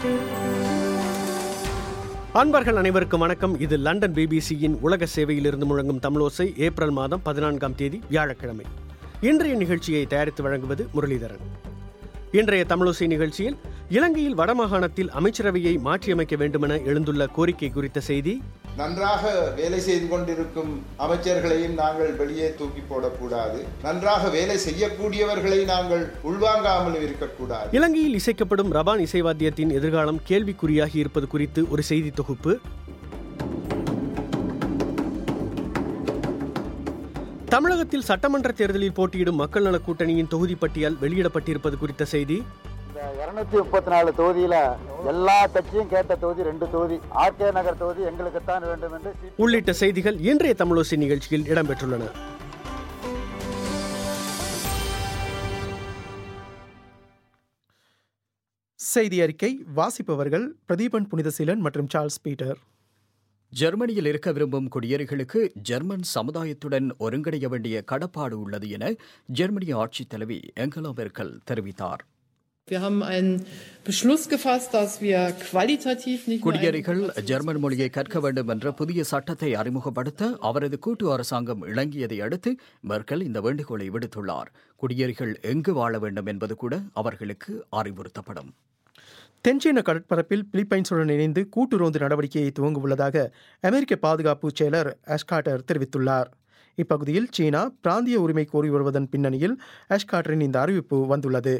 அன்பர்கள் அனைவருக்கும் வணக்கம் இது லண்டன் பிபிசியின் உலக சேவையிலிருந்து முழங்கும் தமிழோசை ஏப்ரல் மாதம் பதினான்காம் தேதி வியாழக்கிழமை இன்றைய நிகழ்ச்சியை தயாரித்து வழங்குவது முரளிதரன் இன்றைய தமிழோசை நிகழ்ச்சியில் இலங்கையில் வடமாகாணத்தில் அமைச்சரவையை மாற்றியமைக்க வேண்டுமென எழுந்துள்ள கோரிக்கை குறித்த செய்தி நன்றாக வேலை செய்து கொண்டிருக்கும் அமைச்சர்களையும் நாங்கள் வெளியே தூக்கி போடக்கூடாது நன்றாக வேலை செய்யக்கூடியவர்களை நாங்கள் உள்வாங்காமல் இருக்கக்கூடாது இலங்கையில் இசைக்கப்படும் ரபான் இசைவாத்தியத்தின் எதிர்காலம் கேள்விக்குறியாகி இருப்பது குறித்து ஒரு செய்தி தொகுப்பு தமிழகத்தில் சட்டமன்ற தேர்தலில் போட்டியிடும் மக்கள் நலக் கூட்டணியின் தொகுதி பட்டியல் வெளியிடப்பட்டிருப்பது குறித்த செய்தி இந்த இருநூத்தி முப்பத்தி நாலு தொகுதியில எல்லா கட்சியும் கேட்ட தொகுதி ரெண்டு தொகுதி ஆர்கே நகர் தொகுதி எங்களுக்குத்தான் வேண்டும் என்று சி- உள்ளிட்ட செய்திகள் இன்றைய தமிழோசை நிகழ்ச்சியில் இடம்பெற்றுள்ளன செய்தி அறிக்கை வாசிப்பவர்கள் பிரதீபன் புனிதசீலன் மற்றும் சார்ல்ஸ் பீட்டர் ஜெர்மனியில் இருக்க விரும்பும் குடியேறிகளுக்கு ஜெர்மன் சமுதாயத்துடன் ஒருங்கிணைய வேண்டிய கடப்பாடு உள்ளது என ஜெர்மனிய ஆட்சித் தலைவி ஏங்கலா மெர்க்கல் தெரிவித்தார் Wir haben einen Beschluss gefasst, dass wir qualitativ nicht nur குடியேறிகள் ஜெர்மன் மொழியை கற்க வேண்டும் என்ற புதிய சட்டத்தை அறிமுகப்படுத்த அவரது கூட்டு அரசாங்கம் இணங்கியதை அடுத்து மெர்க்கல் இந்த வேண்டுகோளை விடுத்துள்ளார் குடியேறிகள் எங்கு வாழ வேண்டும் என்பது கூட அவர்களுக்கு அறிவுறுத்தப்படும் தென்சீன கடற்பரப்பில் பிலிப்பைன்ஸுடன் இணைந்து கூட்டுறவு நடவடிக்கையை துவங்க உள்ளதாக அமெரிக்க பாதுகாப்பு செயலர் அஷ்காட்டர் தெரிவித்துள்ளார் இப்பகுதியில் சீனா பிராந்திய உரிமை கோரி வருவதன் பின்னணியில் அஷ்காட்டரின் இந்த அறிவிப்பு வந்துள்ளது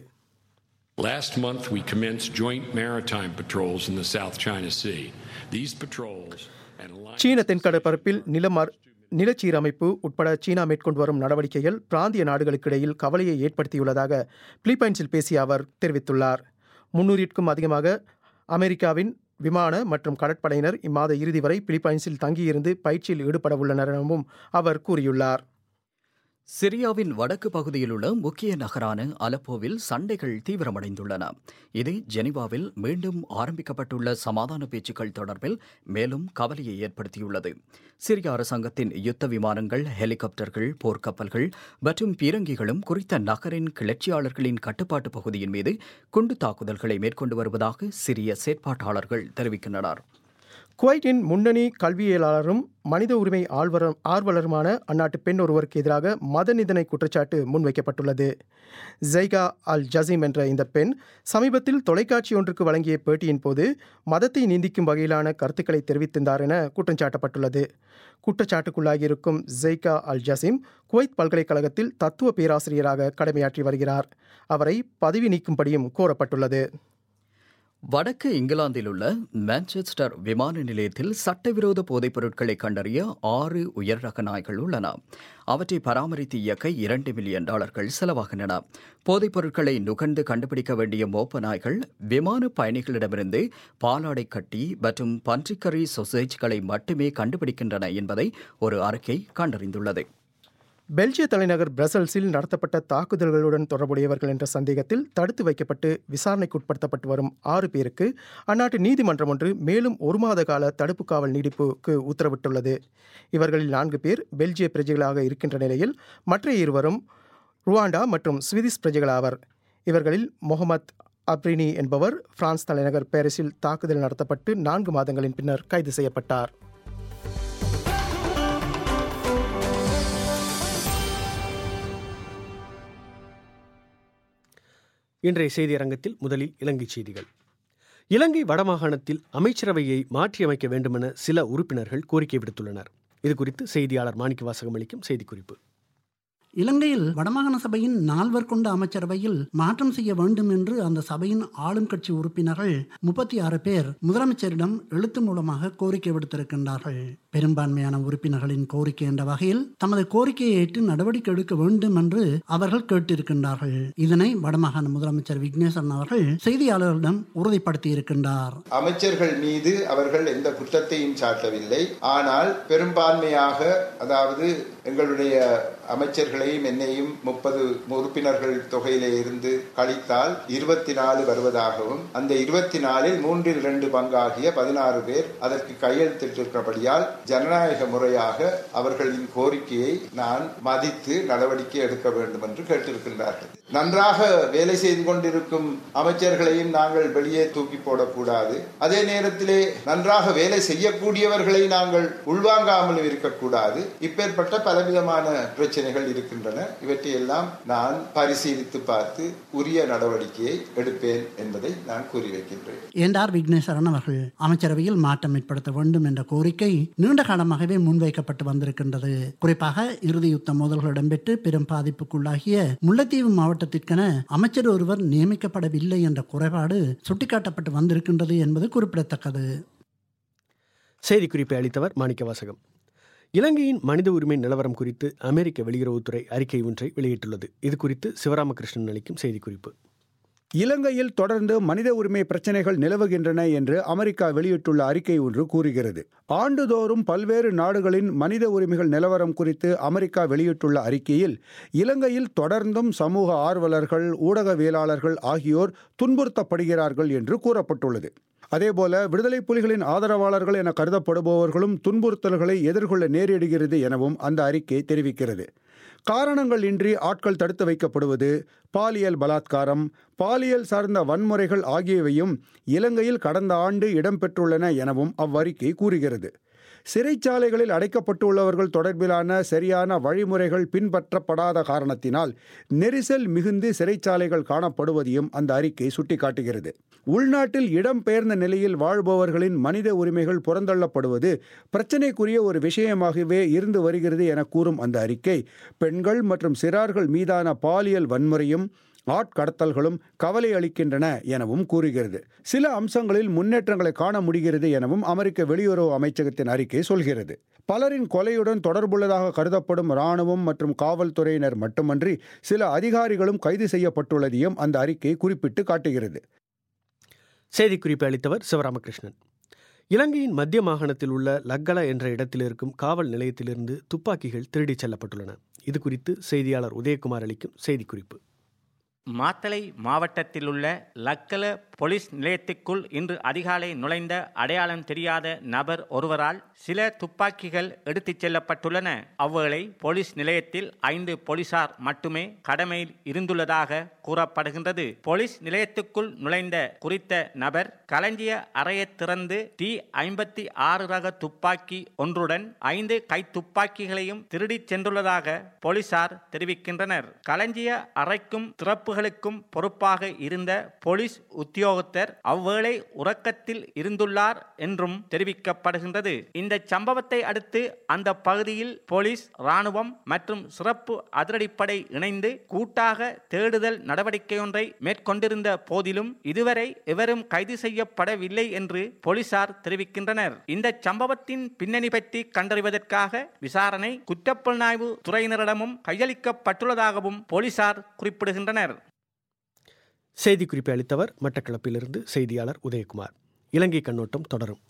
Last month, we commenced joint maritime patrols in the South China Sea. These patrols and alliance சீன தென்கடற்பரப்பில் நிலமர் நிலச்சீரமைப்பு உட்பட சீனா மேற்கொண்டு வரும் நடவடிக்கைகள் பிராந்திய நாடுகளுக்கிடையில் கவலையை ஏற்படுத்தியுள்ளதாக பிலிப்பைன்ஸில் பேசிய அவர் தெரிவித்துள்ளார் முன்னூறிற்கும் அதிகமாக அமெரிக்காவின் விமான மற்றும் கடற்படையினர் இம்மாத இறுதி வரை பிலிப்பைன்ஸில் தங்கியிருந்து பயிற்சியில் ஈடுபட உள்ளனர் எனவும் அவர் கூறியுள்ளார் சிரியாவின் வடக்கு பகுதியில் உள்ள முக்கிய நகரான அலப்போவில் சண்டைகள் தீவிரமடைந்துள்ளன இது ஜெனீவாவில் மீண்டும் ஆரம்பிக்கப்பட்டுள்ள சமாதான பேச்சுக்கள் தொடர்பில் மேலும் கவலையை ஏற்படுத்தியுள்ளது சிரிய அரசாங்கத்தின் யுத்த விமானங்கள் ஹெலிகாப்டர்கள் போர்க்கப்பல்கள் மற்றும் பீரங்கிகளும் குறித்த நகரின் கிளர்ச்சியாளர்களின் கட்டுப்பாட்டு பகுதியின் மீது குண்டு தாக்குதல்களை மேற்கொண்டு வருவதாக சிரிய செயற்பாட்டாளர்கள் தெரிவிக்கின்றனர் குவைட்டின் முன்னணி கல்வியலாளரும் மனித உரிமை ஆழ்வர ஆர்வலருமான அந்நாட்டு பெண் ஒருவருக்கு எதிராக மத நிந்தனை குற்றச்சாட்டு முன்வைக்கப்பட்டுள்ளது ஜைகா அல் ஜசீம் என்ற இந்த பெண் சமீபத்தில் தொலைக்காட்சி ஒன்றுக்கு வழங்கிய பேட்டியின் போது மதத்தை நிந்திக்கும் வகையிலான கருத்துக்களை தெரிவித்திருந்தார் என குற்றஞ்சாட்டப்பட்டுள்ளது குற்றச்சாட்டுக்குள்ளாகியிருக்கும் ஜெய்கா அல் ஜசீம் குவைத் பல்கலைக்கழகத்தில் தத்துவ பேராசிரியராக கடமையாற்றி வருகிறார் அவரை பதவி நீக்கும்படியும் கோரப்பட்டுள்ளது வடக்கு இங்கிலாந்தில் உள்ள மான்செஸ்டர் விமான நிலையத்தில் சட்டவிரோத போதைப் பொருட்களை கண்டறிய ஆறு உயர் ரக நாய்கள் உள்ளன அவற்றை பராமரித்து இயக்க இரண்டு மில்லியன் டாலர்கள் செலவாகின்றன போதைப் பொருட்களை நுகர்ந்து கண்டுபிடிக்க வேண்டிய மோப்ப நாய்கள் விமான பயணிகளிடமிருந்து பாலாடை கட்டி மற்றும் பன்றிக்கறி சொசேஜ்களை மட்டுமே கண்டுபிடிக்கின்றன என்பதை ஒரு அறிக்கை கண்டறிந்துள்ளது பெல்ஜிய தலைநகர் பிரசல்ஸில் நடத்தப்பட்ட தாக்குதல்களுடன் தொடர்புடையவர்கள் என்ற சந்தேகத்தில் தடுத்து வைக்கப்பட்டு விசாரணைக்குட்படுத்தப்பட்டு வரும் ஆறு பேருக்கு அந்நாட்டு நீதிமன்றம் ஒன்று மேலும் ஒரு மாத கால தடுப்பு காவல் நீடிப்புக்கு உத்தரவிட்டுள்ளது இவர்களில் நான்கு பேர் பெல்ஜிய பிரஜைகளாக இருக்கின்ற நிலையில் மற்ற இருவரும் ருவாண்டா மற்றும் ஸ்வீடிஷ் பிரஜைகளாவர் இவர்களில் முகமது அப்ரினி என்பவர் பிரான்ஸ் தலைநகர் பாரிஸில் தாக்குதல் நடத்தப்பட்டு நான்கு மாதங்களின் பின்னர் கைது செய்யப்பட்டார் இன்றைய செய்தி அரங்கத்தில் முதலில் இலங்கை செய்திகள் இலங்கை வடமாகாணத்தில் அமைச்சரவையை மாற்றியமைக்க வேண்டுமென சில உறுப்பினர்கள் கோரிக்கை விடுத்துள்ளனர் இது குறித்து செய்தியாளர் மாணிக்க வாசகம் அளிக்கும் செய்திக்குறிப்பு இலங்கையில் வடமாகாண சபையின் நால்வர் கொண்ட அமைச்சரவையில் மாற்றம் செய்ய வேண்டும் என்று அந்த சபையின் ஆளும் கட்சி உறுப்பினர்கள் முப்பத்தி ஆறு பேர் முதலமைச்சரிடம் எழுத்து மூலமாக கோரிக்கை விடுத்திருக்கின்றார்கள் பெரும்பான்மையான உறுப்பினர்களின் கோரிக்கை என்ற வகையில் தமது கோரிக்கையை ஏற்று நடவடிக்கை எடுக்க வேண்டும் என்று அவர்கள் கேட்டிருக்கின்றார்கள் இதனை வடமாகாண முதலமைச்சர் விக்னேஸ்வரன் அவர்கள் செய்தியாளர்களிடம் உறுதிப்படுத்தி இருக்கின்றார் அமைச்சர்கள் மீது அவர்கள் எந்த குற்றத்தையும் சாட்டவில்லை ஆனால் பெரும்பான்மையாக அதாவது எங்களுடைய அமைச்சர்களையும் என்னையும் முப்பது உறுப்பினர்கள் தொகையிலே இருந்து கழித்தால் இருபத்தி நாலு வருவதாகவும் அந்த இருபத்தி நாலில் மூன்றில் இரண்டு பங்காகிய பதினாறு பேர் அதற்கு கையெழுத்திட்டிருக்கிறபடியால் ஜனநாயக முறையாக அவர்களின் கோரிக்கையை நான் மதித்து நடவடிக்கை எடுக்க வேண்டும் என்று கேட்டிருக்கின்றார்கள் நன்றாக வேலை செய்து கொண்டிருக்கும் அமைச்சர்களையும் நாங்கள் வெளியே தூக்கி போடக்கூடாது அதே நேரத்திலே நன்றாக வேலை செய்யக்கூடியவர்களை நாங்கள் உள்வாங்காமல் இருக்கக்கூடாது இப்பேற்பட்ட பலவிதமான பிரச்சனைகள் இருக்கின்றன இவற்றையெல்லாம் நான் பரிசீலித்து பார்த்து உரிய நடவடிக்கையை எடுப்பேன் என்பதை நான் கூறி வைக்கின்றேன் என்றார் விக்னேஸ்வரன் அவர்கள் அமைச்சரவையில் மாற்றம் ஏற்படுத்த வேண்டும் என்ற கோரிக்கை நீண்ட காலமாகவே முன்வைக்கப்பட்டு வந்திருக்கின்றது குறிப்பாக இறுதி யுத்த மோதல்கள் இடம்பெற்று பெரும் பாதிப்புக்குள்ளாகிய முல்லைத்தீவு மாவட்டத்திற்கென அமைச்சர் ஒருவர் நியமிக்கப்படவில்லை என்ற குறைபாடு சுட்டிக்காட்டப்பட்டு வந்திருக்கின்றது என்பது குறிப்பிடத்தக்கது செய்திக்குறிப்பை அளித்தவர் மாணிக்கவாசகம் இலங்கையின் மனித உரிமை நிலவரம் குறித்து அமெரிக்க வெளியுறவுத்துறை அறிக்கை ஒன்றை வெளியிட்டுள்ளது இது குறித்து சிவராமகிருஷ்ணன் அளிக்கும் செய்திக்குறிப்பு இலங்கையில் தொடர்ந்து மனித உரிமை பிரச்சனைகள் நிலவுகின்றன என்று அமெரிக்கா வெளியிட்டுள்ள அறிக்கை ஒன்று கூறுகிறது ஆண்டுதோறும் பல்வேறு நாடுகளின் மனித உரிமைகள் நிலவரம் குறித்து அமெரிக்கா வெளியிட்டுள்ள அறிக்கையில் இலங்கையில் தொடர்ந்தும் சமூக ஆர்வலர்கள் ஊடகவியலாளர்கள் ஆகியோர் துன்புறுத்தப்படுகிறார்கள் என்று கூறப்பட்டுள்ளது அதேபோல விடுதலை புலிகளின் ஆதரவாளர்கள் என கருதப்படுபவர்களும் துன்புறுத்தல்களை எதிர்கொள்ள நேரிடுகிறது எனவும் அந்த அறிக்கை தெரிவிக்கிறது காரணங்கள் இன்றி ஆட்கள் தடுத்து வைக்கப்படுவது பாலியல் பலாத்காரம் பாலியல் சார்ந்த வன்முறைகள் ஆகியவையும் இலங்கையில் கடந்த ஆண்டு இடம்பெற்றுள்ளன எனவும் அவ்வறிக்கை கூறுகிறது சிறைச்சாலைகளில் அடைக்கப்பட்டுள்ளவர்கள் தொடர்பிலான சரியான வழிமுறைகள் பின்பற்றப்படாத காரணத்தினால் நெரிசல் மிகுந்து சிறைச்சாலைகள் காணப்படுவதையும் அந்த அறிக்கை சுட்டிக்காட்டுகிறது உள்நாட்டில் இடம்பெயர்ந்த நிலையில் வாழ்பவர்களின் மனித உரிமைகள் புறந்தள்ளப்படுவது பிரச்சினைக்குரிய ஒரு விஷயமாகவே இருந்து வருகிறது என கூறும் அந்த அறிக்கை பெண்கள் மற்றும் சிறார்கள் மீதான பாலியல் வன்முறையும் ஆட்கடத்தல்களும் கவலை அளிக்கின்றன எனவும் கூறுகிறது சில அம்சங்களில் முன்னேற்றங்களை காண முடிகிறது எனவும் அமெரிக்க வெளியுறவு அமைச்சகத்தின் அறிக்கை சொல்கிறது பலரின் கொலையுடன் தொடர்புள்ளதாக கருதப்படும் இராணுவம் மற்றும் காவல்துறையினர் மட்டுமன்றி சில அதிகாரிகளும் கைது செய்யப்பட்டுள்ளதையும் அந்த அறிக்கை குறிப்பிட்டு காட்டுகிறது செய்திக்குறிப்பை அளித்தவர் சிவராமகிருஷ்ணன் இலங்கையின் மத்திய மாகாணத்தில் உள்ள லக்கல என்ற இடத்தில் இருக்கும் காவல் நிலையத்திலிருந்து துப்பாக்கிகள் திருடிச் செல்லப்பட்டுள்ளன இது குறித்து செய்தியாளர் உதயகுமார் அளிக்கும் செய்திக்குறிப்பு மாத்தளை மாவட்டத்தில் உள்ள லக்கல போலீஸ் நிலையத்துக்குள் இன்று அதிகாலை நுழைந்த அடையாளம் தெரியாத நபர் ஒருவரால் சில துப்பாக்கிகள் எடுத்துச் செல்லப்பட்டுள்ளன அவ்வேளை போலீஸ் நிலையத்தில் ஐந்து போலீசார் மட்டுமே கடமையில் இருந்துள்ளதாக கூறப்படுகின்றது போலீஸ் நிலையத்துக்குள் நுழைந்த குறித்த நபர் களஞ்சிய அறையை திறந்து டி ஐம்பத்தி ஆறு ரக துப்பாக்கி ஒன்றுடன் ஐந்து கை துப்பாக்கிகளையும் திருடிச் சென்றுள்ளதாக போலீசார் தெரிவிக்கின்றனர் களஞ்சிய அறைக்கும் திறப்புகளுக்கும் பொறுப்பாக இருந்த போலீஸ் உத்தியோகத்தர் அவ்வேளை உறக்கத்தில் இருந்துள்ளார் என்றும் தெரிவிக்கப்படுகின்றது இந்த சம்பவத்தை அடுத்து அந்த பகுதியில் போலீஸ் ராணுவம் மற்றும் சிறப்பு அதிரடிப்படை இணைந்து கூட்டாக தேடுதல் நடவடிக்கையொன்றை மேற்கொண்டிருந்த போதிலும் இதுவரை எவரும் கைது செய்யப்படவில்லை என்று போலீசார் தெரிவிக்கின்றனர் இந்த சம்பவத்தின் பின்னணி பற்றி கண்டறிவதற்காக விசாரணை குற்றப்புலனாய்வு துறையினரிடமும் கையளிக்கப்பட்டுள்ளதாகவும் போலீசார் குறிப்பிடுகின்றனர் செய்திக்குறிப்பை அளித்தவர் மட்டக்களப்பிலிருந்து செய்தியாளர் உதயகுமார் இலங்கை கண்ணோட்டம் தொடரும்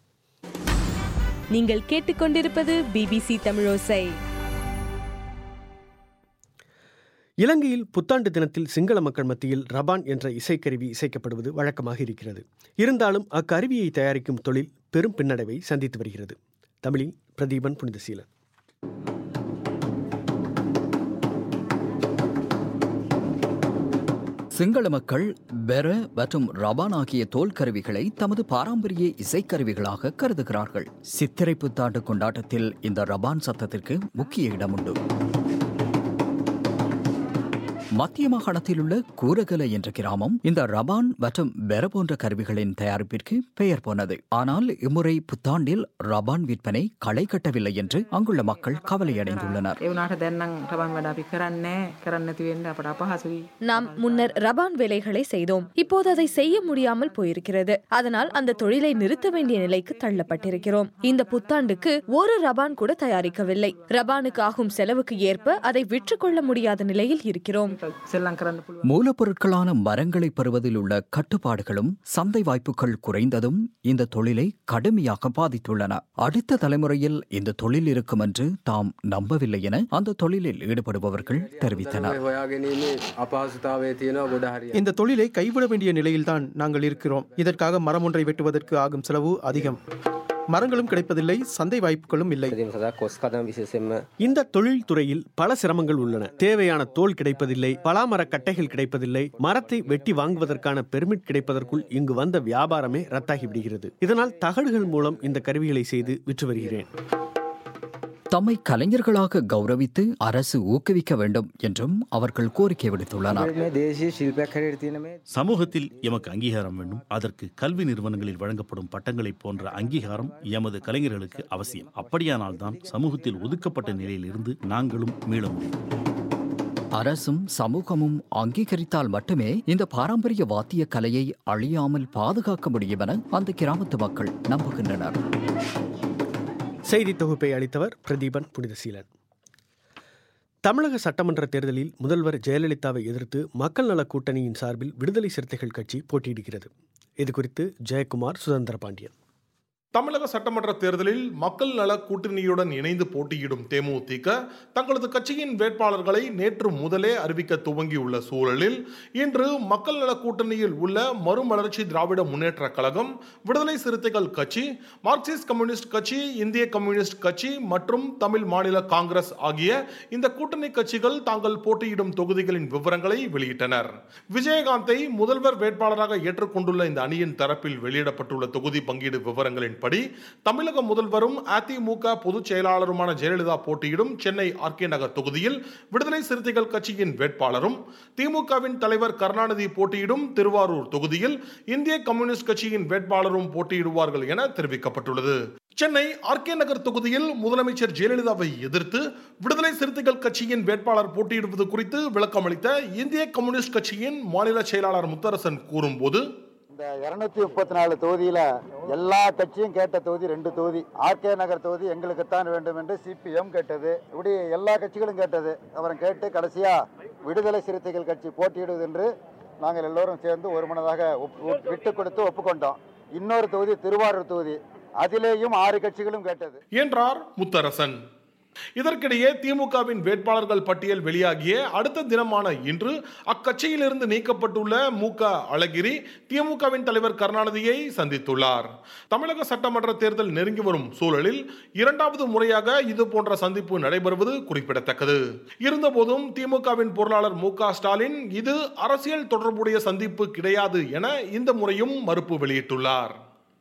நீங்கள் கேட்டுக்கொண்டிருப்பது பிபிசி தமிழோசை இலங்கையில் புத்தாண்டு தினத்தில் சிங்கள மக்கள் மத்தியில் ரபான் என்ற இசைக்கருவி இசைக்கப்படுவது வழக்கமாக இருக்கிறது இருந்தாலும் அக்கருவியை தயாரிக்கும் தொழில் பெரும் பின்னடைவை சந்தித்து வருகிறது தமிழில் பிரதீபன் புனிதசீலன் சிங்கள மக்கள் பெர மற்றும் ரபான் ஆகிய தோல் கருவிகளை தமது பாரம்பரிய இசைக்கருவிகளாக கருதுகிறார்கள் சித்திரை புத்தாண்டு கொண்டாட்டத்தில் இந்த ரபான் சத்தத்திற்கு முக்கிய இடம் உண்டு மத்திய மாகாணத்தில் உள்ள கூரகல என்ற கிராமம் இந்த ரபான் மற்றும் பெர போன்ற கருவிகளின் தயாரிப்பிற்கு பெயர் போனது ஆனால் இம்முறை புத்தாண்டில் ரபான் விற்பனை களை கட்டவில்லை என்று அங்குள்ள மக்கள் கவலையடைந்துள்ளனர் நாம் முன்னர் ரபான் வேலைகளை செய்தோம் இப்போது அதை செய்ய முடியாமல் போயிருக்கிறது அதனால் அந்த தொழிலை நிறுத்த வேண்டிய நிலைக்கு தள்ளப்பட்டிருக்கிறோம் இந்த புத்தாண்டுக்கு ஒரு ரபான் கூட தயாரிக்கவில்லை ரபானுக்கு ஆகும் செலவுக்கு ஏற்ப அதை விற்றுக்கொள்ள முடியாத நிலையில் இருக்கிறோம் සෙල්ලං කරන්න පුළුවන්. மூலப்பொருட்களான மரங்களை பெறுவதில் உள்ள கட்டுப்பாடுகளும் சந்தை வாய்ப்புகள் குறைந்ததும் இந்த தொழிலை கடுமையாக பாதித்துள்ளன அடுத்த தலைமுறையில் இந்த தொழில் இருக்கும் என்று தாம் நம்பவில்லை என அந்த தொழிலில் ஈடுபடுபவர்கள் தெரிவித்தனர் හොයාගැනීමේ අපහසුතාවය තියෙනවා ගොඩ හරිය. இந்த தொழிலை கைவிட வேண்டிய நிலையில்தான் நாங்கள் இருக்கிறோம் இதற்காக மரம் ஒன்றை வெட்டுவதற்கு ஆகும் செலவு அதிகம் மரங்களும் கிடைப்பதில்லை சந்தை வாய்ப்புகளும் இல்லை කොස්කදම් විශේෂෙන්ම இந்த தொழில் துறையில் பல சிரமங்கள் உள்ளன தேவையான தோல் கிடைப்பதில்லை பலாமர கட்டைகள் கிடைப்பதில்லை மரத்தை வெட்டி வாங்குவதற்கான பெர்மிட் கிடைப்பதற்குள் இங்கு வந்த வியாபாரமே ரத்தாகி விடுகிறது இதனால் தகடுகள் மூலம் இந்த கருவிகளை செய்து விற்று வருகிறேன் தம்மை கலைஞர்களாக கௌரவித்து அரசு ஊக்குவிக்க வேண்டும் என்றும் அவர்கள் கோரிக்கை விடுத்துள்ளனர் මේ දේශී ශිල්පයක් හැරයට තියෙන මේ சமூகத்தில் எமக்கு அங்கீகாரம் வேண்டும் அதற்கு கல்வி நிறுவனங்களில் வழங்கப்படும் பட்டங்களைப் போன்ற அங்கீகாரம் எமது கலைஞர்களுக்கு அவசியம் அப்படியானால்தான் சமூகத்தில் ஒதுக்கப்பட்ட நிலையில் இருந்து நாங்களும் மீள முடியும் அரசும் சமூகமும் அங்கீகரித்தால் மட்டுமே இந்த பாரம்பரிய வாத்திய கலையை அழியாமல் பாதுகாக்க முடியும் என அந்த கிராமத்து மக்கள் நம்புகின்றனர் செய்தி தொகுப்பை அளித்தவர் பிரதீபன் புனிதசீலன் தமிழக சட்டமன்ற தேர்தலில் முதல்வர் ஜெயலலிதாவை எதிர்த்து மக்கள் நலக் கூட்டணியின் சார்பில் விடுதலை சிறுத்தைகள் கட்சி போட்டியிடுகிறது இதுகுறித்து ஜெயக்குமார் சுதந்திர பாண்டியன் தமிழக சட்டமன்ற தேர்தலில் மக்கள் நல கூட்டணியுடன் இணைந்து போட்டியிடும் தேமுதிக தங்களது கட்சியின் வேட்பாளர்களை நேற்று முதலே அறிவிக்க துவங்கியுள்ள சூழலில் இன்று மக்கள் நல கூட்டணியில் உள்ள மறுமலர்ச்சி திராவிட முன்னேற்ற கழகம் விடுதலை சிறுத்தைகள் கட்சி மார்க்சிஸ்ட் கம்யூனிஸ்ட் கட்சி இந்திய கம்யூனிஸ்ட் கட்சி மற்றும் தமிழ் மாநில காங்கிரஸ் ஆகிய இந்த கூட்டணி கட்சிகள் தாங்கள் போட்டியிடும் தொகுதிகளின் விவரங்களை வெளியிட்டனர் விஜயகாந்தை முதல்வர் வேட்பாளராக ஏற்றுக்கொண்டுள்ள இந்த அணியின் தரப்பில் வெளியிடப்பட்டுள்ள தொகுதி பங்கீடு விவரங்களின்படி தமிழக முதல்வரும் அதிமுக பொதுச் செயலாளருமான ஜெயலலிதா போட்டியிடும் சென்னை ஆர்கே நகர் தொகுதியில் விடுதலை சிறுத்தைகள் கட்சியின் வேட்பாளரும் திமுகவின் தலைவர் கருணாநிதி போட்டியிடும் திருவாரூர் தொகுதியில் இந்திய கம்யூனிஸ்ட் கட்சியின் வேட்பாளரும் போட்டியிடுவார்கள் என தெரிவிக்கப்பட்டுள்ளது சென்னை ஆர்கே நகர் தொகுதியில் முதலமைச்சர் ஜெயலலிதாவை எதிர்த்து விடுதலை சிறுத்தைகள் கட்சியின் வேட்பாளர் போட்டியிடுவது குறித்து விளக்கமளித்த இந்திய கம்யூனிஸ்ட் கட்சியின் மாநில செயலாளர் முத்தரசன் கூறும்போது இந்த இருநூத்தி முப்பத்தி நாலு தொகுதியில எல்லா கட்சியும் கேட்ட தொகுதி ரெண்டு தொகுதி ஆர்கே நகர் தொகுதி எங்களுக்குத்தான் வேண்டும் என்று சிபிஎம் கேட்டது இப்படி எல்லா கட்சிகளும் கேட்டது அப்புறம் கேட்டு கடைசியா விடுதலை சிறுத்தைகள் கட்சி போட்டியிடுவது என்று நாங்கள் எல்லோரும் சேர்ந்து ஒரு மனதாக விட்டு கொடுத்து ஒப்புக்கொண்டோம் இன்னொரு தொகுதி திருவாரூர் தொகுதி அதிலேயும் ஆறு கட்சிகளும் கேட்டது என்றார் முத்தரசன் இதற்கிடையே திமுகவின் வேட்பாளர்கள் பட்டியல் வெளியாகிய அடுத்த தினமான இன்று அக்கட்சியிலிருந்து நீக்கப்பட்டுள்ள மு க அழகிரி திமுகவின் தலைவர் கருணாநிதியை சந்தித்துள்ளார் தமிழக சட்டமன்ற தேர்தல் நெருங்கி வரும் சூழலில் இரண்டாவது முறையாக இது போன்ற சந்திப்பு நடைபெறுவது குறிப்பிடத்தக்கது இருந்தபோதும் திமுகவின் பொருளாளர் மு க ஸ்டாலின் இது அரசியல் தொடர்புடைய சந்திப்பு கிடையாது என இந்த முறையும் மறுப்பு வெளியிட்டுள்ளார்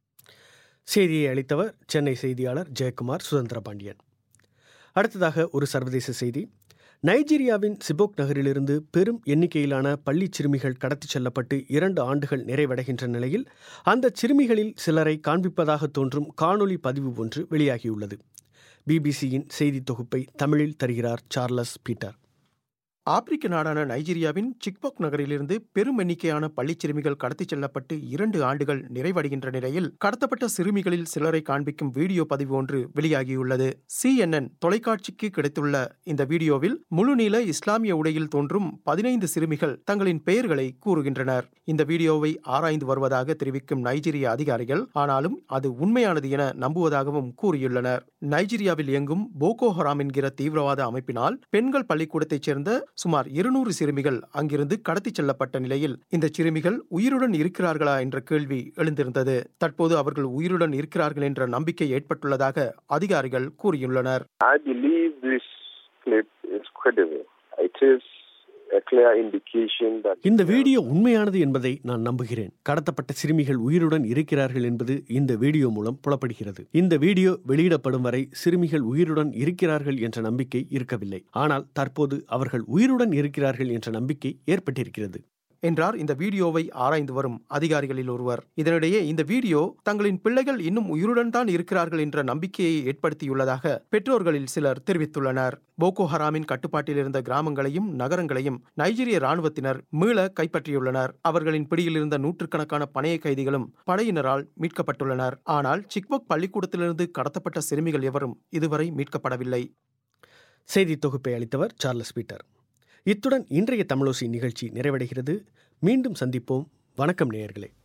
செய்தியை அளித்தவர் சென்னை செய்தியாளர் ஜெயக்குமார் சுதந்திர பாண்டியன் அடுத்ததாக ஒரு சர்வதேச செய்தி நைஜீரியாவின் சிபோக் நகரிலிருந்து பெரும் எண்ணிக்கையிலான பள்ளி சிறுமிகள் கடத்திச் செல்லப்பட்டு இரண்டு ஆண்டுகள் நிறைவடைகின்ற நிலையில் அந்த சிறுமிகளில் சிலரை காண்பிப்பதாக தோன்றும் காணொலி பதிவு ஒன்று வெளியாகியுள்ளது பிபிசியின் செய்தி தொகுப்பை தமிழில் தருகிறார் சார்லஸ் பீட்டர் ஆப்பிரிக்க நாடான நைஜீரியாவின் சிக்பாக் நகரிலிருந்து பெரும் எண்ணிக்கையான பள்ளிச் சிறுமிகள் கடத்திச் செல்லப்பட்டு இரண்டு ஆண்டுகள் நிறைவடைகின்ற நிலையில் கடத்தப்பட்ட சிறுமிகளில் சிலரை காண்பிக்கும் வீடியோ பதிவு ஒன்று வெளியாகியுள்ளது சிஎன்என் தொலைக்காட்சிக்கு கிடைத்துள்ள இந்த வீடியோவில் முழுநீள இஸ்லாமிய உடையில் தோன்றும் பதினைந்து சிறுமிகள் தங்களின் பெயர்களை கூறுகின்றனர் இந்த வீடியோவை ஆராய்ந்து வருவதாக தெரிவிக்கும் நைஜீரிய அதிகாரிகள் ஆனாலும் அது உண்மையானது என நம்புவதாகவும் கூறியுள்ளனர் நைஜீரியாவில் இயங்கும் போகோ ஹராம் என்கிற தீவிரவாத அமைப்பினால் பெண்கள் பள்ளிக்கூடத்தைச் சேர்ந்த சுமார் இருநூறு சிறுமிகள் அங்கிருந்து கடத்திச் செல்லப்பட்ட நிலையில் இந்த சிறுமிகள் உயிருடன் இருக்கிறார்களா என்ற கேள்வி எழுந்திருந்தது தற்போது அவர்கள் உயிருடன் இருக்கிறார்கள் என்ற நம்பிக்கை ஏற்பட்டுள்ளதாக அதிகாரிகள் கூறியுள்ளனர் I believe this clip is credible. It is a clear indication that இந்த வீடியோ உண்மையானது என்பதை நான் நம்புகிறேன் கடத்தப்பட்ட சிறுமிகள் உயிருடன் இருக்கிறார்கள் என்பது இந்த வீடியோ மூலம் புலப்படுகிறது இந்த வீடியோ வெளியிடப்படும் வரை சிறுமிகள் உயிருடன் இருக்கிறார்கள் என்ற நம்பிக்கை இருக்கவில்லை ஆனால் தற்போது அவர்கள் உயிருடன் இருக்கிறார்கள் என்ற நம்பிக்கை ஏற்பட்டிருக்கிறது என்றார் இந்த வீடியோவை ஆராய்ந்து வரும் அதிகாரிகளில் ஒருவர் இதனிடையே இந்த வீடியோ தங்களின் பிள்ளைகள் இன்னும் உயிருடன் தான் இருக்கிறார்கள் என்ற நம்பிக்கையை ஏற்படுத்தியுள்ளதாக பெற்றோர்களில் சிலர் தெரிவித்துள்ளனர் போகோ ஹராமின் கட்டுப்பாட்டில் இருந்த கிராமங்களையும் நகரங்களையும் நைஜீரிய ராணுவத்தினர் மீள கைப்பற்றியுள்ளனர் அவர்களின் பிடியில் இருந்த நூற்றுக்கணக்கான பணைய கைதிகளும் படையினரால் மீட்கப்பட்டுள்ளனர் ஆனால் சிக்பக் பள்ளிக்கூடத்திலிருந்து கடத்தப்பட்ட சிறுமிகள் எவரும் இதுவரை மீட்கப்படவில்லை செய்தி தொகுப்பை அளித்தவர் சார்லஸ் பீட்டர் இத்துடன் இன்றைய தமிழோசி நிகழ்ச்சி நிறைவடைகிறது மீண்டும் சந்திப்போம் வணக்கம் நேயர்களே